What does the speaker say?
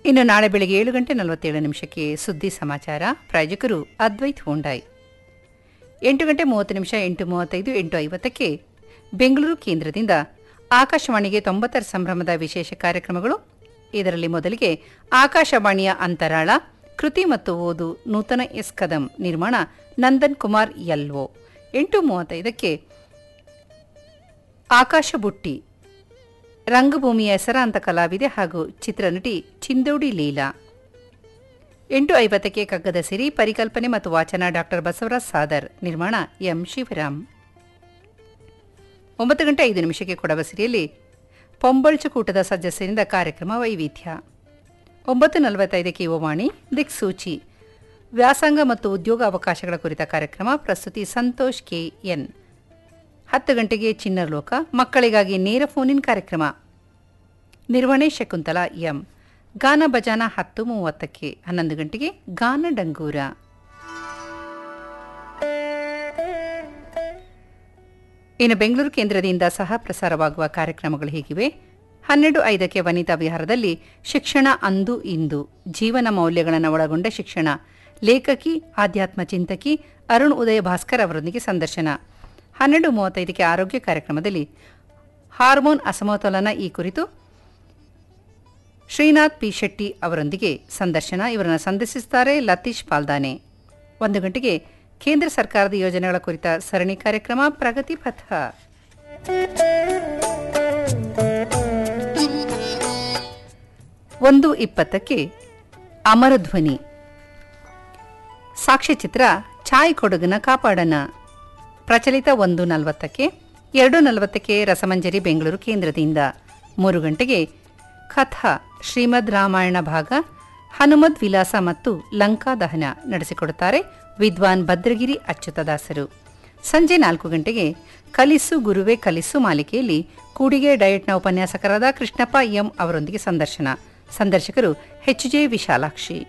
ಇನ್ನು ನಾಳೆ ಬೆಳಗ್ಗೆ ಏಳು ಗಂಟೆ ನಲವತ್ತೇಳು ನಿಮಿಷಕ್ಕೆ ಸುದ್ದಿ ಸಮಾಚಾರ ಪ್ರಾಯೋಜಕರು ಅದ್ವೈತ್ ಹೋಂಡಾಯ್ ಎಂಟು ಗಂಟೆ ಮೂವತ್ತು ನಿಮಿಷ ಎಂಟು ಮೂವತ್ತೈದು ಎಂಟು ಐವತ್ತಕ್ಕೆ ಬೆಂಗಳೂರು ಕೇಂದ್ರದಿಂದ ಆಕಾಶವಾಣಿಗೆ ತೊಂಬತ್ತರ ಸಂಭ್ರಮದ ವಿಶೇಷ ಕಾರ್ಯಕ್ರಮಗಳು ಇದರಲ್ಲಿ ಮೊದಲಿಗೆ ಆಕಾಶವಾಣಿಯ ಅಂತರಾಳ ಕೃತಿ ಮತ್ತು ಓದು ನೂತನ ಎಸ್ ಕದಂ ನಿರ್ಮಾಣ ನಂದನ್ ಕುಮಾರ್ ಎಲ್ಒ ಎಂಟು ಮೂವತ್ತೈದಕ್ಕೆ ಆಕಾಶ ಬುಟ್ಟಿ ರಂಗಭೂಮಿಯ ಹೆಸರಾಂತ ಕಲಾವಿದೆ ಹಾಗೂ ಚಿತ್ರನಟಿ ಚಿಂದೋಡಿ ಲೀಲಾ ಎಂಟು ಐವತ್ತಕ್ಕೆ ಕಗ್ಗದ ಸಿರಿ ಪರಿಕಲ್ಪನೆ ಮತ್ತು ವಾಚನ ಡಾಕ್ಟರ್ ಬಸವರಾಜ್ ಸಾದರ್ ನಿರ್ಮಾಣ ಎಂ ಶಿವರಾಮ್ ಒಂಬತ್ತು ಗಂಟೆ ಐದು ನಿಮಿಷಕ್ಕೆ ಕೊಡವ ಸಿರಿಯಲ್ಲಿ ಪೊಂಬಳ್ಚು ಕೂಟದ ಸದಸ್ಯರಿಂದ ಕಾರ್ಯಕ್ರಮ ವೈವಿಧ್ಯ ಒಂಬತ್ತು ನಲವತ್ತೈದಕ್ಕೆ ಯುವವಾಣಿ ದಿಕ್ಸೂಚಿ ವ್ಯಾಸಂಗ ಮತ್ತು ಉದ್ಯೋಗ ಅವಕಾಶಗಳ ಕುರಿತ ಕಾರ್ಯಕ್ರಮ ಪ್ರಸ್ತುತಿ ಸಂತೋಷ್ ಕೆ ಎನ್ ಹತ್ತು ಗಂಟೆಗೆ ಚಿನ್ನರ್ ಲೋಕ ಮಕ್ಕಳಿಗಾಗಿ ನೇರ ಫೋನಿನ್ ಕಾರ್ಯಕ್ರಮ ನಿರ್ವಹಣೆ ಶಕುಂತಲಾ ಎಂ ಗಾನ ಭಜಾನ ಹತ್ತು ಮೂವತ್ತಕ್ಕೆ ಹನ್ನೊಂದು ಗಂಟೆಗೆ ಗಾನ ಡಂಗೂರ ಇನ್ನು ಬೆಂಗಳೂರು ಕೇಂದ್ರದಿಂದ ಸಹ ಪ್ರಸಾರವಾಗುವ ಕಾರ್ಯಕ್ರಮಗಳು ಹೀಗಿವೆ ಹನ್ನೆರಡು ಐದಕ್ಕೆ ವನಿತಾ ವಿಹಾರದಲ್ಲಿ ಶಿಕ್ಷಣ ಅಂದು ಇಂದು ಜೀವನ ಮೌಲ್ಯಗಳನ್ನು ಒಳಗೊಂಡ ಶಿಕ್ಷಣ ಲೇಖಕಿ ಆಧ್ಯಾತ್ಮ ಚಿಂತಕಿ ಅರುಣ್ ಉದಯ ಭಾಸ್ಕರ್ ಅವರೊಂದಿಗೆ ಸಂದರ್ಶನ ಹನ್ನೆರಡು ಮೂವತ್ತೈದಕ್ಕೆ ಆರೋಗ್ಯ ಕಾರ್ಯಕ್ರಮದಲ್ಲಿ ಹಾರ್ಮೋನ್ ಅಸಮತೋಲನ ಈ ಕುರಿತು ಶ್ರೀನಾಥ್ ಪಿ ಶೆಟ್ಟಿ ಅವರೊಂದಿಗೆ ಸಂದರ್ಶನ ಇವರನ್ನು ಸಂದರ್ಶಿಸುತ್ತಾರೆ ಲತೀಶ್ ಪಾಲ್ದಾನೆ ಒಂದು ಗಂಟೆಗೆ ಕೇಂದ್ರ ಸರ್ಕಾರದ ಯೋಜನೆಗಳ ಕುರಿತ ಸರಣಿ ಕಾರ್ಯಕ್ರಮ ಪ್ರಗತಿ ಪಥ ಒಂದು ಇಪ್ಪತ್ತಕ್ಕೆ ಅಮರಧ್ವನಿ ಸಾಕ್ಷ್ಯಚಿತ್ರ ಛಾಯ್ ಕೊಡಗನ ಕಾಪಾಡನ ಪ್ರಚಲಿತ ಒಂದು ನಲವತ್ತಕ್ಕೆ ಎರಡು ನಲವತ್ತಕ್ಕೆ ರಸಮಂಜರಿ ಬೆಂಗಳೂರು ಕೇಂದ್ರದಿಂದ ಮೂರು ಗಂಟೆಗೆ ಕಥಾ ಶ್ರೀಮದ್ ರಾಮಾಯಣ ಭಾಗ ಹನುಮದ್ ವಿಲಾಸ ಮತ್ತು ಲಂಕಾ ದಹನ ನಡೆಸಿಕೊಡುತ್ತಾರೆ ವಿದ್ವಾನ್ ಭದ್ರಗಿರಿ ಅಚ್ಯುತದಾಸರು ಸಂಜೆ ನಾಲ್ಕು ಗಂಟೆಗೆ ಕಲಿಸು ಗುರುವೆ ಕಲಿಸು ಮಾಲಿಕೆಯಲ್ಲಿ ಕೂಡಿಗೆ ಡಯಟ್ನ ಉಪನ್ಯಾಸಕರಾದ ಕೃಷ್ಣಪ್ಪ ಎಂ ಅವರೊಂದಿಗೆ ಸಂದರ್ಶನ ಸಂದರ್ಶಕರು ಎಚ್ ಜೆ ವಿಶಾಲಾಕ್ಷಿ